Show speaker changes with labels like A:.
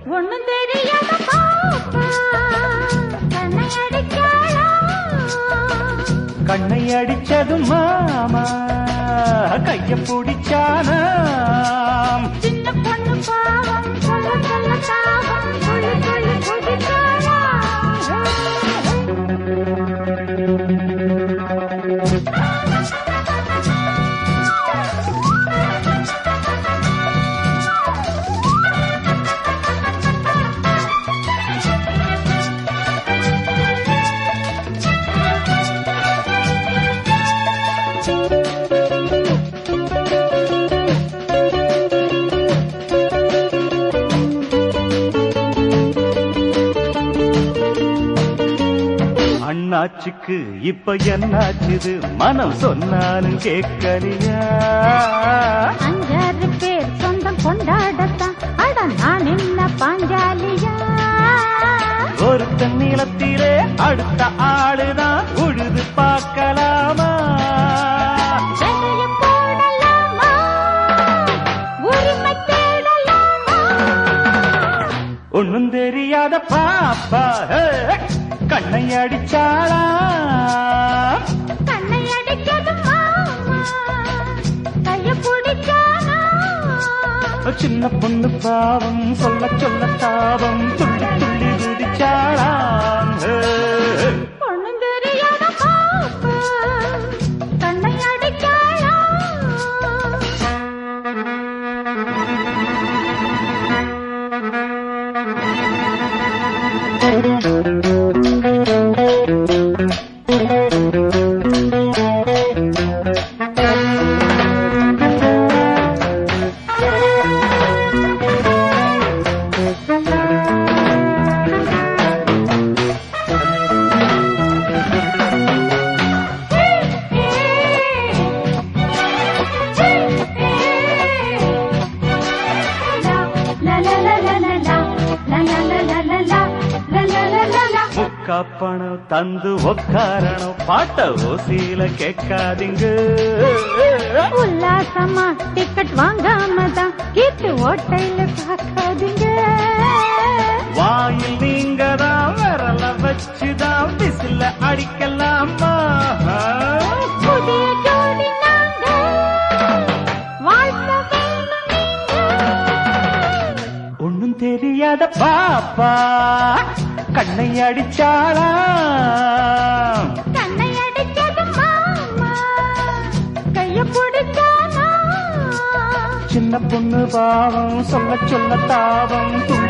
A: ஒண்ணும் தெரியாத பாப்பா கண்ணை அடிச்சாளா
B: கண்ணை அடிச்சது மாமா கைய பிடிச்சானாம்
A: சின்ன பொண்ணு பாவம் சொல்ல சொல்ல தாவம் துள்ளி துள்ளி குதிச்சாளா
B: அண்ணாச்சுக்கு இப்ப என்னாச்சுது மனம் சொன்னாலும் கேட்கலையா
A: அஞ்சாறு பேர் சொந்தம் கொண்டாடத்தான் அட நான் என்ன பாஞ்சாலியா
B: ஒருத்தன் நிலத்திலே அடுத்த ஆளுதான் உழுது பார்க்கலாமா
A: விதைய போடலாமா உரிமை தேடலாமா
B: ஒண்ணும் தெரியாத பாப்பா ஹே, கண்ணை அடிச்சாளா
A: கண்ணை அடிச்சது மாமா கைய பிடிச்சானா
B: சின்ன பொண்ணு பாவம் சொல்ல சொல்ல தாவம் துள்ளி துள்ளி குதிச்சாளாம் ஹே.
A: ஒண்ணும் தெரியாத பாப்பா கண்ணை அடிச்சாளா
B: முக்கா பணம் தந்து உக்காரணும் பாட்ட ஓசியில கேட்காதீங்க
A: உல்லாசமா டிக்கெட் வாங்காம தான் கீத்து ஓட்டையில பார்க்காதீங்க
B: வாயில் நீங்க தான் விரல வச்சுதான் விசில அடிக்கலாமா
A: புதிய ஜோடி நாங்க வாழ்த்த வேணும் நீங்க
B: ஒண்ணும் தெரியாத பாப்பா கண்ணை அடிச்சாளா
A: கண்ணை அடிச்சது மாமா கைய பிடிச்சானா
B: சின்ன பொண்ணு பாவம் சொல்ல சொல்ல தாவம் துள்ளி